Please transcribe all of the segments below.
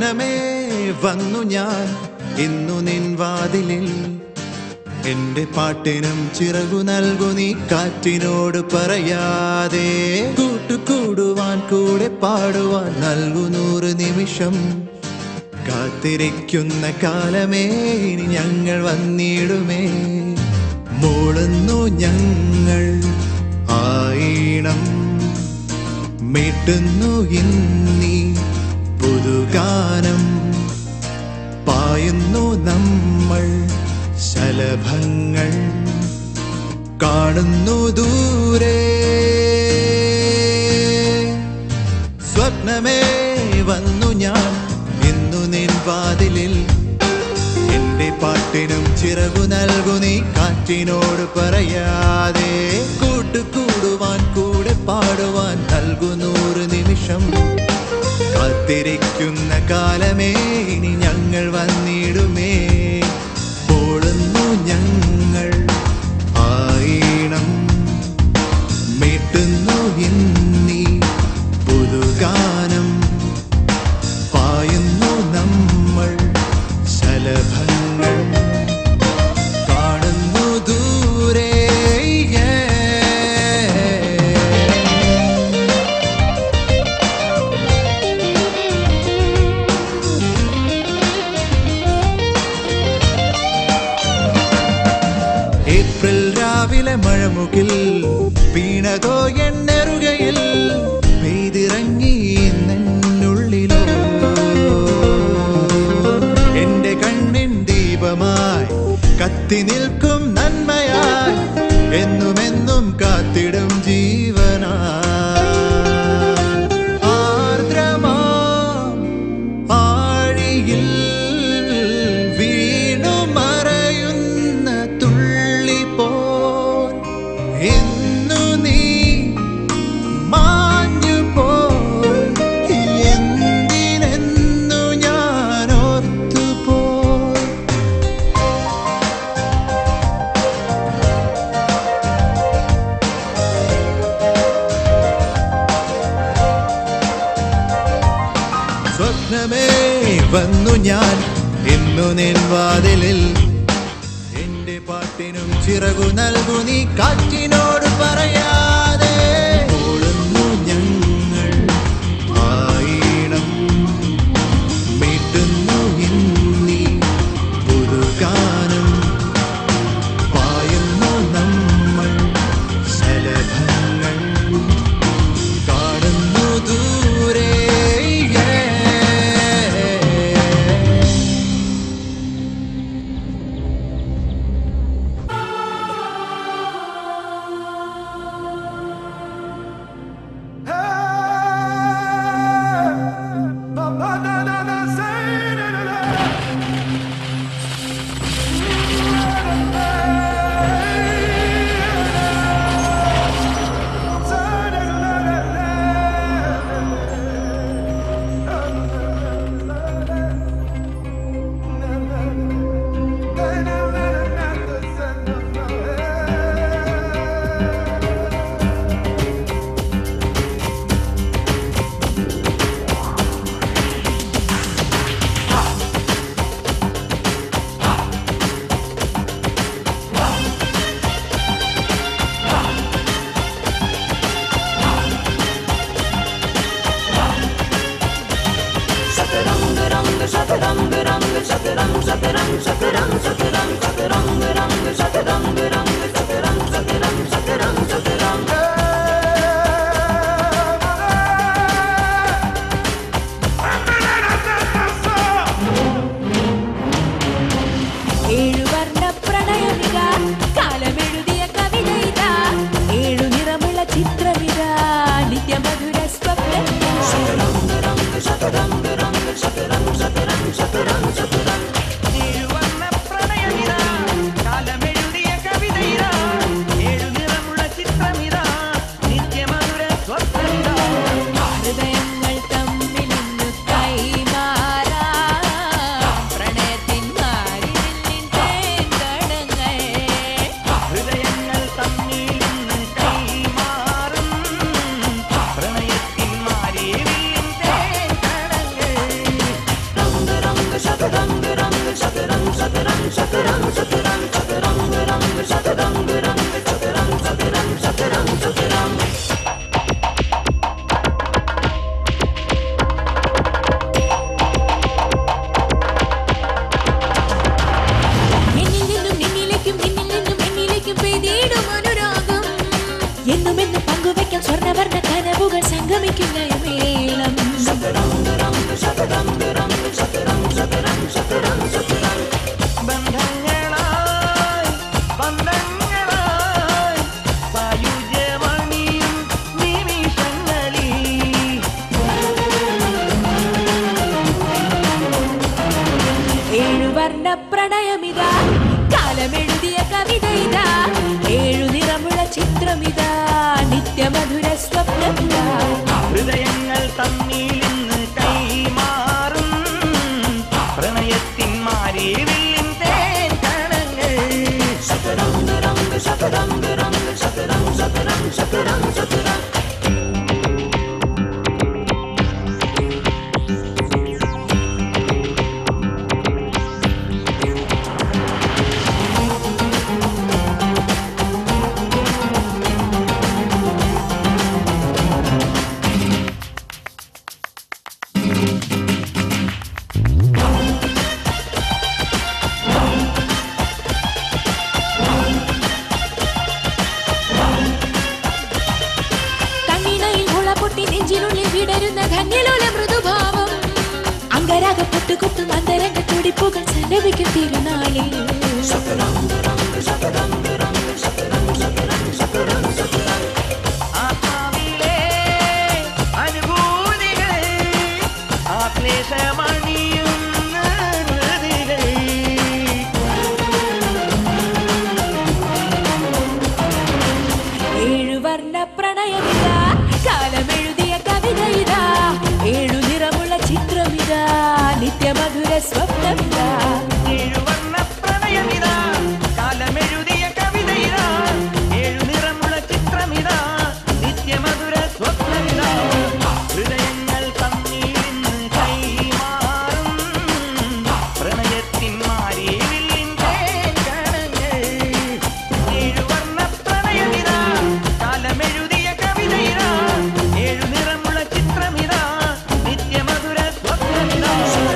സ്വപ്നമേ വന്നു ഞാൻ ഇന്നു നിൻ വാതിലിൽ എന്റെ പാട്ടിനും ചിറകു നൽകു നീ കാറ്റിനോട് പറയാതെ കൂട്ടുകൂടുവാൻ കൂടെ പാടുവാൻ നൽകു നൂറ് നിമിഷം കാത്തിരിക്കുന്ന കാലമേ ഇനി ഞങ്ങൾ വന്നിടുമേ മൂളുന്നു ഞങ്ങൾ ആയിണം മീട്ടുന്നു ഇന്നീ പുതുഗാനം പായുന്നു നമ്മൾ ശലഭങ്ങൾ കാണുന്നു ദൂരെ സ്വപ്നമേ വന്നു ഞാൻ ഇന്നു നിൻ വാതിലിൽ എന്റെ പാട്ടിനും ചിറകു നൽകു നീ കാറ്റിനോട് പറയാതെ കൂട്ടുകൂടുവാൻ കൂടെ പാടുവാൻ നൽകു നൂറ് നിമിഷം കാത്തിരിക്കുന്ന കാലമേ ഇനി ഞങ്ങൾ വന്നിടുമേ പോളുന്നു ഞങ്ങൾ ആയിണം മീട്ടുന്നു ഇന്നീ പുതുഗാനം പായുന്നു നമ്മൾ ശലഭങ്ങൾ കാണുന്നു ദൂരെ yeah. ഏപ്രിൽ രാവിലെ മഴമുകിൽ വീണതോ എണ്ണെറുകയിൽ പെയ്തിറങ്ങി നെന്നുള്ളിലോ എന്റെ കണ്ണിൻ ദീപമായി കത്തി നിൽക്കും നന്മയായി എന്നുമെന്നും കാത്തിടും ജീവനാ ആർദ്രമാ ആഴിയിൽ വീണു മറയുന്ന തുള്ളി പോൽ എന്നു നീ മാഞ്ഞു പോയി എന്തിനെന്നു ഞാൻ ഓർത്തുപോയി സ്വപ്നമേ വന്നു ഞാൻ ഇന്നു നിൻ വാതിലിൽ എന്റെ പാട്ടിനും ചിറകു നൽകു നീ കാറ്റിനോട് പറയാതെ ഓടുന്നു ഞങ്ങൾ ആയിണം മീട്ടുന്നു ഇന്നീ പുതുഗാനം പായുന്നു നമ്മൾ ശലഭങ്ങൾ കാണുന്നു ദൂരെ yeah. പ്രണയമിതാ കാലമെഴുതിയ കവിത ഇതാ ഏഴു നിറമുള്ള ചിത്രമിതാ നിത്യമധുര സ്വപ്നമിതാ ഹൃദയങ്ങൾ തമ്മിൽ ഇന്ന് കൈമാറും പ്രണയത്തിൻ മാരിവില്ലിൻ തേൻ കണങ്ങൾ കണ്ണിണയിൽ മുള പൊട്ടി നെഞ്ചിനുള്ളിൽ വിടരുന്ന ധന്യലോല മൃദുഭാവം അങ്കരാഗ പൊട്ടുകൊട്ടും അന്തരംഗ തുടിപ്പുകൾ സലപിക്കും തിരുനാളിൽ ആത്മാവിലെ അനുഭൂതികൾ ആക്ലേശമണിയുന്ന ഹൃദികൾ ഏഴു വർണ്ണ പ്രണയമിതാ കാലമെഴുതിയ കവിത ഇതാ ഏഴു നിറമുള്ള ചിത്രമിതാ നിത്യമധുര സ്വപ്നമിതാ ഏഴുവർണ്ണ പ്രണയമിതാ കാലമെഴുതിയ കവിതയിതാ ഏഴു നിറമുള്ള ചിത്രമിതാ നിത്യമധുര സ്വപ്നമിതാ ഹൃദയങ്ങൾ തമ്മിൽ ഇന്ന് കൈമാറും പ്രണയത്തിൻ മാരിവില്ലിൻ തേൻ കണങ്ങൾ ഏഴുവർണ്ണ പ്രണയമിതാ കാലമെഴുതിയ കവിതയിതാ ഏഴു നിറമുള്ള ചിത്രമിതാ നിത്യമധുര സ്വപ്നമിതാ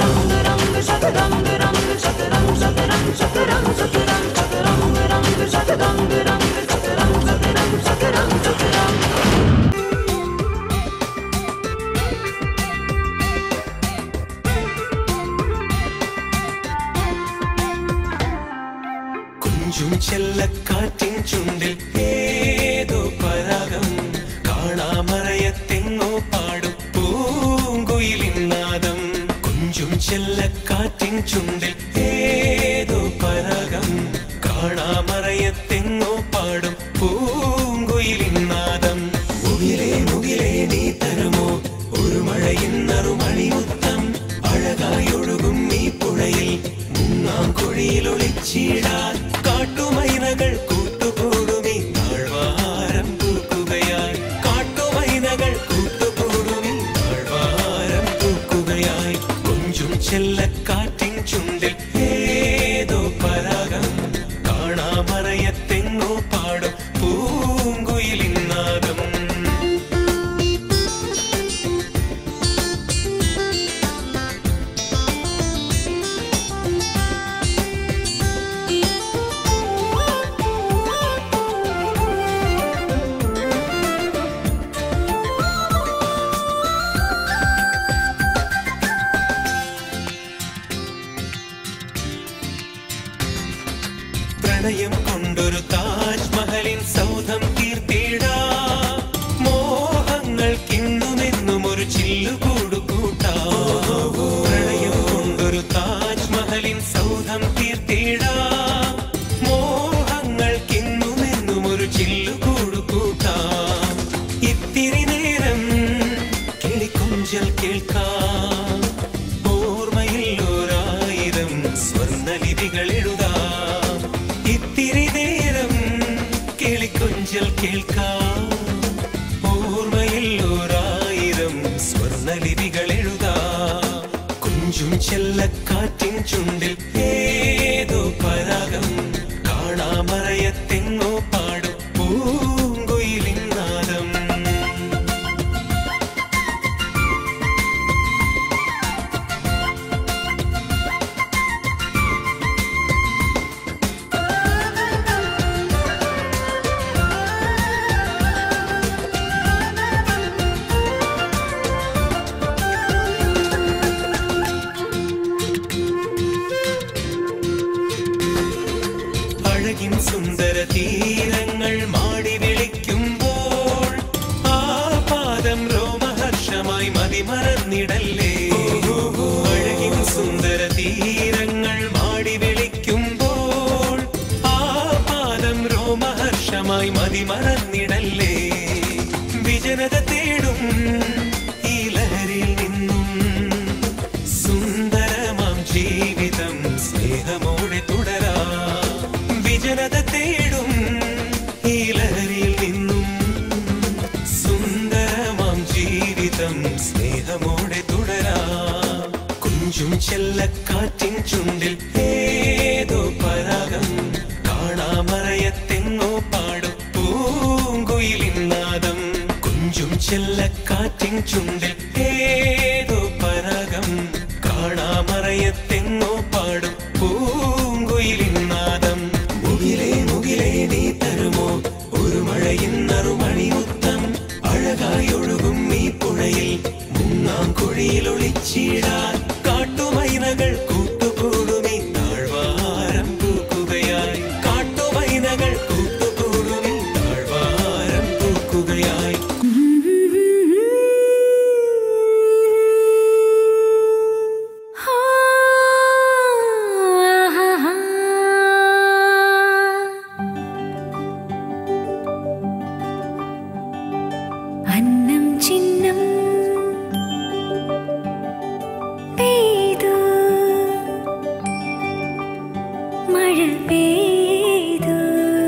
കുഞ്ചും ചെല്ലക്കാറ്റിൻ ചുണ്ടിൽ ഏതോ പരാഗം കാണാമറയത്തെങ്ങോ പാടും പൂങ്കുയിലിൻ നാദം കുഞ്ചും ചെല്ലക്കാറ്റിൻ ചുണ്ടിൽ ഏതോ പരാഗം കാണാമറയത്തെങ്ങോ പാടും പൂങ്കുയിലിൻ നാദം മുകിലേ മുകിലേ നീ തരുമോ ഒരു മഴയിന്നറുമണിമുത്തം അഴകായി ഒഴുകും ഈ പുഴയിൽ മുങ്ങാം കുഴിയിൽ ഒളിച്ചിടാൻ കാട്ടുമൈനകൾ കൂട്ടുകൂടുമി താഴ്വാരം തൂക്കുകയായി കാട്ടുമൈനകൾ കൂട്ടുകൂടുമി താഴ്വാരം തൂക്കുകയായി കൊഞ്ചും ചെല്ലക്കാറ്റിൻ ചുണ്ടിൽ ഏതോ പരാഗം കാണാമറയത്തെങ്ങോ പാടും പൂങ്കുയിലിൻ നാദം പ്രണയം കൊണ്ടൊരു താജ്മഹലിൻ സൗധം തീർത്തിടാം മോഹങ്ങൾക്കിന്നുമെന്നും ഒരു ചില്ലുകൂടു കൂട്ടാം പ്രണയം കൊണ്ടൊരു താജ്മഹലിൻ സൗധം തീർത്തിടാം മോഹങ്ങൾക്കിന്നുമെന്നും ഒരു ചില്ലുകൂടു കൂട്ടാം ഇത്തിരി നേരം കിളിക്കൊഞ്ചൽ കേൾക്കാം ഓർമ്മയിൽ ഒരായിരം സ്വർണ്ണലിപികൾ എഴുതാം ഇത്തിരി നേരം കിളിക്കൊഞ്ചൽ കേൾക്കാം ഓർമ്മയിൽ ഒരായിരം സ്വർണ്ണലിപികൾ എഴുതാം കുഞ്ചും ചെല്ലക്കാറ്റിൻ ചുണ്ടിൽ ഏതോ പരാഗം കാണാമറയത്തെങ്ങോ പാടും പൂങ്കുയിലിൻ നാദം അഴകിൻ സുന്ദര തീരങ്ങൾ മാടി വിളിക്കുമ്പോൾ ആ പാദം രോമഹർഷമായി മതിമറന്നിടല്ലേ അഴകിൻ സുന്ദര തീരങ്ങൾ മാടി വിളിക്കുമ്പോൾ സ്വപ്നമായി മതിമറന്നിടല്ലേ വിജനത തേടും ഈ ലഹരിയിൽ നിന്നും സുന്ദരമാം ജീവിതം സ്നേഹമോടെ തുടരാ വിജനത തേടും ഈ ലഹരിയിൽ നിന്നും സുന്ദരമാം ജീവിതം സ്നേഹമോടെ തുടരാ കുഞ്ചും ചെല്ലക്കാറ്റിൻ ചുണ്ടിൽ ഏതോ പരാഗം കാണാമറയത്തെങ്ങോ പാടും പൂങ്കുയിലിന്നാദം കുഞ്ചും ചെല്ലക്കാറ്റിൻ ചുണ്ടിൽ ഏതോ പരാഗം കാണാമറയത്തെങ്ങോ പാടും പൂങ്കുയിലിന്നാദം മുകിലേ മുകിലേ നീ തരുമോ ഒരു മഴയിൻ നറുമണിമുത്തം അഴകായി ഒഴുകും ഈ പുഴയിൽ മുങ്ങാം കുഴിയിൽ ഒളിച്ചിടാൻ കാട്ടുമൈനകൾ കൂട്ടുകൂടുമി താഴ്വാരം പൂക്കുകയായി കാട്ടുമൈനകൾ കൂട്ടുകൂടുമി താഴ്വാരം പൂക്കുകയായി അന്നം ചിഹ്നം പെയ്തു മഴ പെയ്തു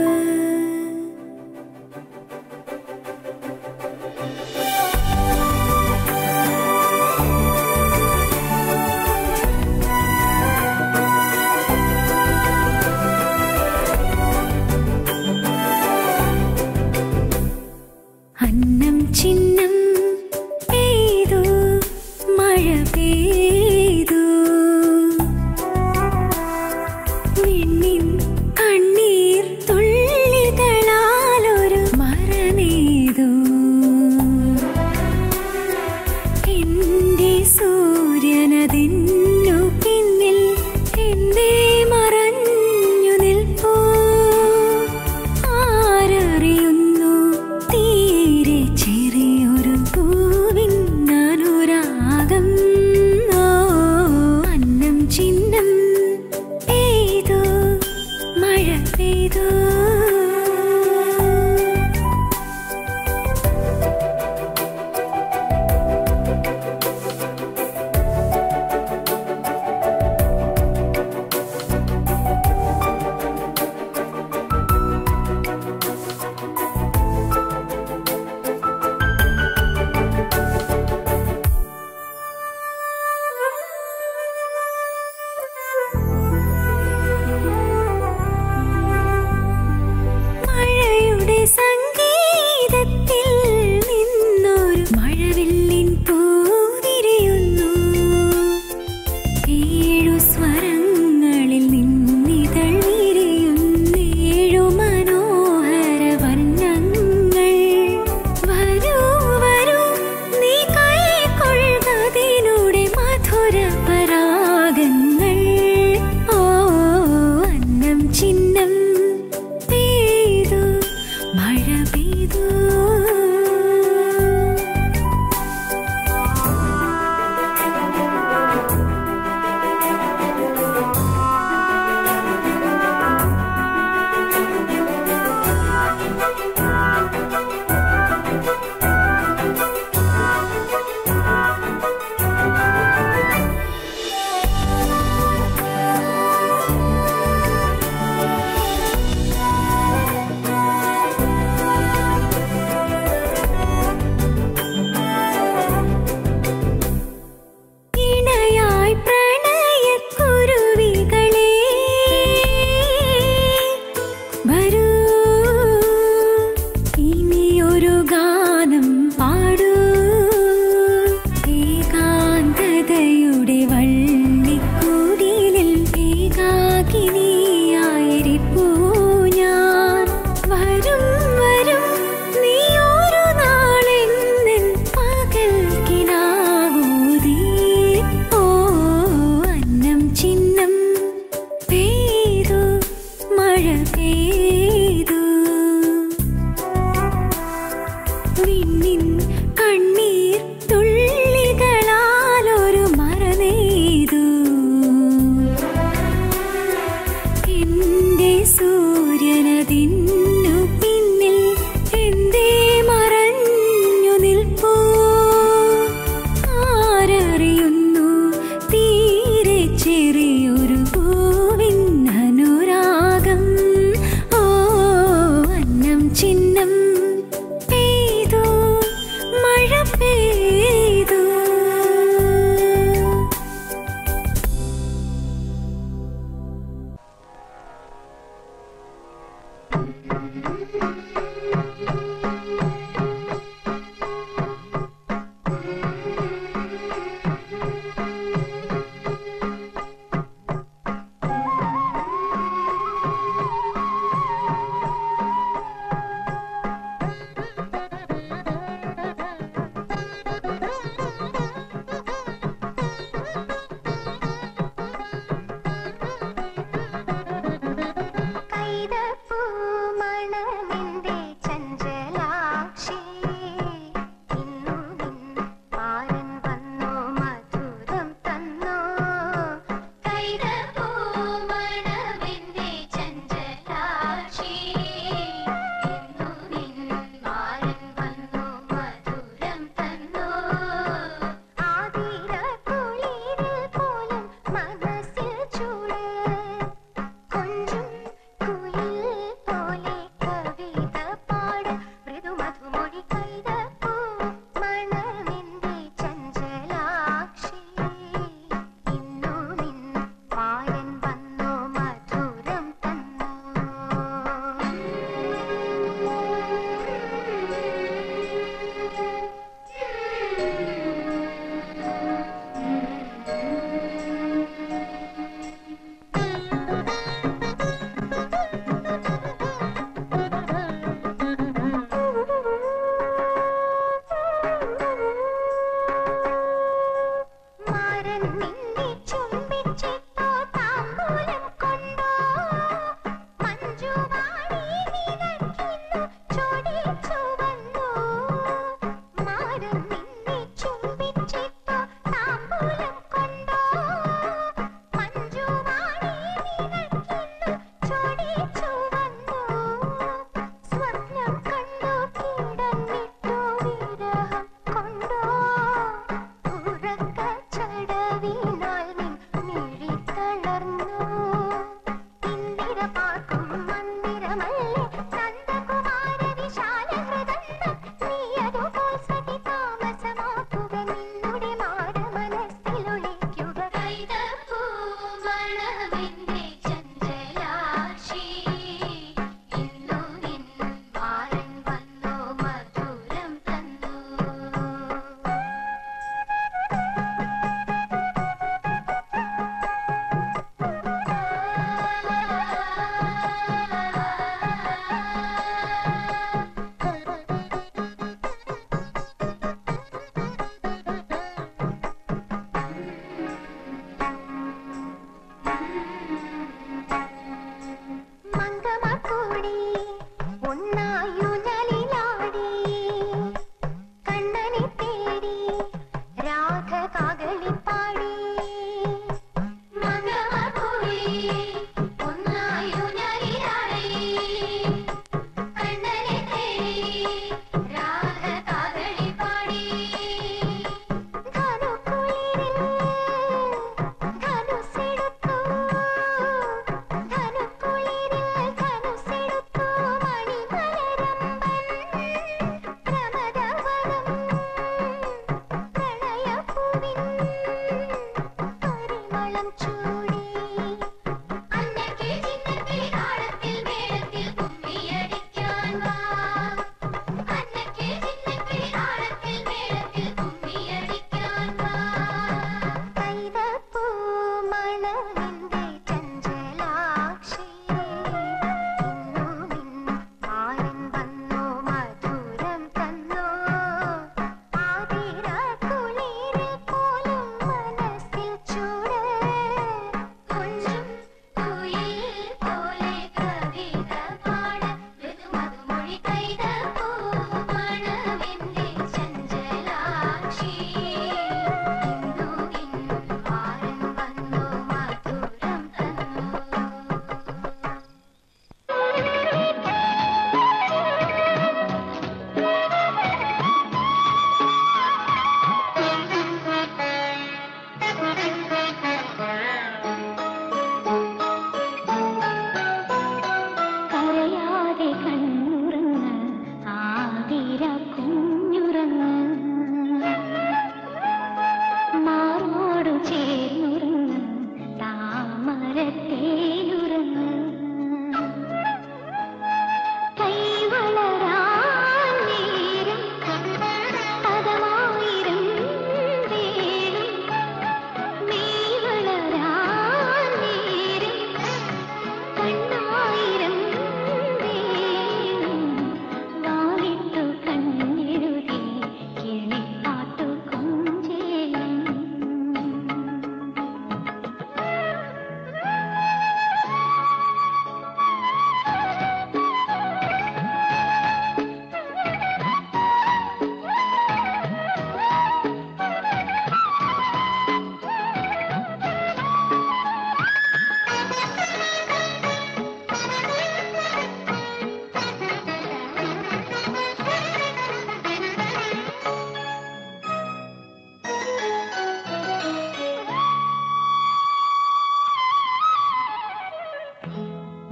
അന്നം ചിഹ്നം പെയ്തു മഴ പെയ്തു വിണ്ണിൻ കണ്ണീർ തുള്ളികളാലൊരു മറനീതു എന്റെ സൂര്യനതിന്നു പിന്നിൽ എന്നെ മറഞ്ഞു നിൽപ്പൂ ആരറിയുന്നു തീരെ ചെറിയൊരു പൂവിൻ അനുരാഗം ഓ അന്നം ചിഹ്നം പെയ്തു മഴ പെയ്തു മഴയുടെ സംഗീതത്തിൽ നിന്നൊരു മഴവില്ലിൻ പൂവിരിയുന്നു ഏഴു സ്വരങ്ങളിൽ നിന്നിതൾ വിരിയുന്നേഴു മനോഹര വർണ്ണങ്ങൾ വരൂ വരൂ നീ കൈക്കൊള്ളുന്നതിലൂടെ മധുര പരാഗങ്ങൾ ഓ അന്നം ചിഹ്നം പെയ്തു മഴ പെയ്തു ഇണയായി പ്രണയക്കുരുവികളെ വരൂ ഇനിയൊരു ഗാനം പാടൂ ഏകാന്തതയുടെ വള്ളിക്കൂടിലിൽ ഏകാകിനിയായിരിപ്പൂ ഞാൻ വരും വരും നീ ഒരു നാളെന്നിൻ പകൽക്കിനാവൂതി ഓ അന്നം ചിഹ്നം പെയ്തു മഴ പെയ്തു വിണ്ണിൻ കണ്ണീർ തുള്ളികളാലൊരു മറനെയ്തു എന്റെ സൂര്യനതിന്നു പിന്നെ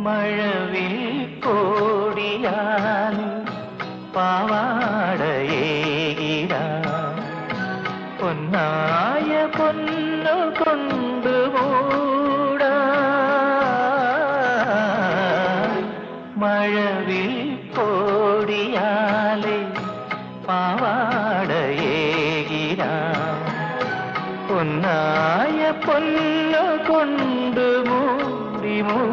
മഴവിൽ കോടിയാൽ പാവാടയേകിട പൊന്നായ പൊന്നു കൊണ്ടു മൂട മഴവിൽ കോടിയാലെ പാവാടയേകിട പൊന്നായ പൊന്നു കൊണ്ടു മൂടി മൂടി